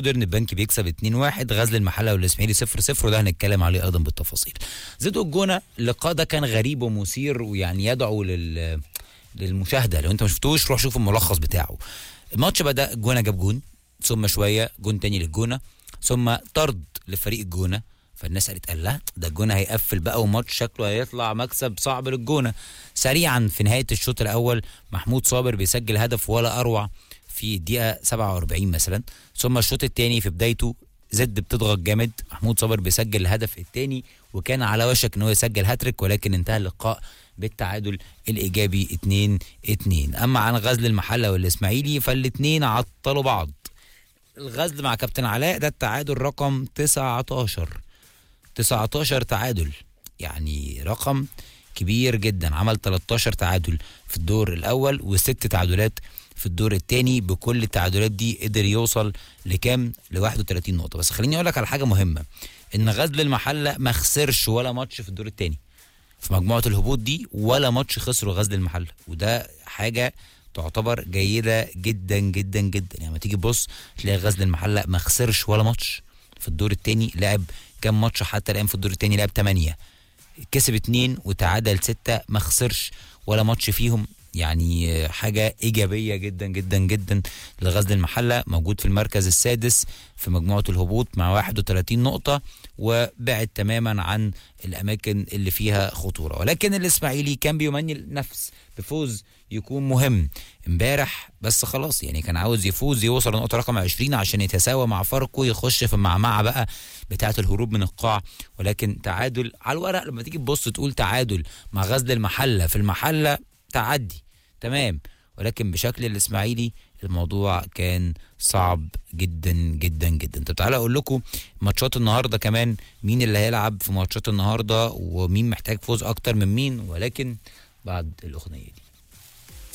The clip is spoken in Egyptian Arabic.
مودرن البنك بيكسب 2-1 غزل المحله والاسماعيلي 0-0 وده هنتكلم عليه ايضا بالتفاصيل زيدو الجونه اللقاء ده كان غريب ومثير ويعني يدعو لل للمشاهده لو انت ما شفتوش روح شوف الملخص بتاعه الماتش بدا الجونه جاب جون ثم شويه جون تاني للجونه ثم طرد لفريق الجونه فالناس قالت قال لا ده الجونه هيقفل بقى وماتش شكله هيطلع مكسب صعب للجونه سريعا في نهايه الشوط الاول محمود صابر بيسجل هدف ولا اروع في الدقيقه 47 مثلا ثم الشوط الثاني في بدايته زد بتضغط جامد محمود صابر بيسجل الهدف الثاني وكان على وشك ان هو يسجل هاتريك ولكن انتهى اللقاء بالتعادل الايجابي 2 2 اما عن غزل المحله والاسماعيلي فالاثنين عطلوا بعض الغزل مع كابتن علاء ده التعادل رقم 19 19 تعادل يعني رقم كبير جدا عمل 13 تعادل في الدور الاول وست تعادلات في الدور الثاني بكل التعادلات دي قدر يوصل لكام ل 31 نقطه بس خليني اقول لك على حاجه مهمه ان غزل المحله ما خسرش ولا ماتش في الدور الثاني في مجموعه الهبوط دي ولا ماتش خسره غزل المحله وده حاجه تعتبر جيده جدا جدا جدا يعني لما تيجي تبص تلاقي غزل المحله ما خسرش ولا ماتش في الدور الثاني لعب كام ماتش حتى الان في الدور الثاني لعب 8 كسب اتنين وتعادل ستة ما خسرش ولا ماتش فيهم يعني حاجة إيجابية جدا جدا جدا لغزل المحلة موجود في المركز السادس في مجموعة الهبوط مع 31 نقطة وبعد تماما عن الأماكن اللي فيها خطورة ولكن الإسماعيلي كان بيمني النفس بفوز يكون مهم امبارح بس خلاص يعني كان عاوز يفوز يوصل لنقطة رقم 20 عشان يتساوى مع فاركو يخش في المعمعة بقى بتاعة الهروب من القاع ولكن تعادل على الورق لما تيجي تبص تقول تعادل مع غزل المحلة في المحلة تعدي تمام ولكن بشكل الاسماعيلي الموضوع كان صعب جدا جدا جدا طب تعالى اقول لكم ماتشات النهارده كمان مين اللي هيلعب في ماتشات النهارده ومين محتاج فوز اكتر من مين ولكن بعد الاغنيه دي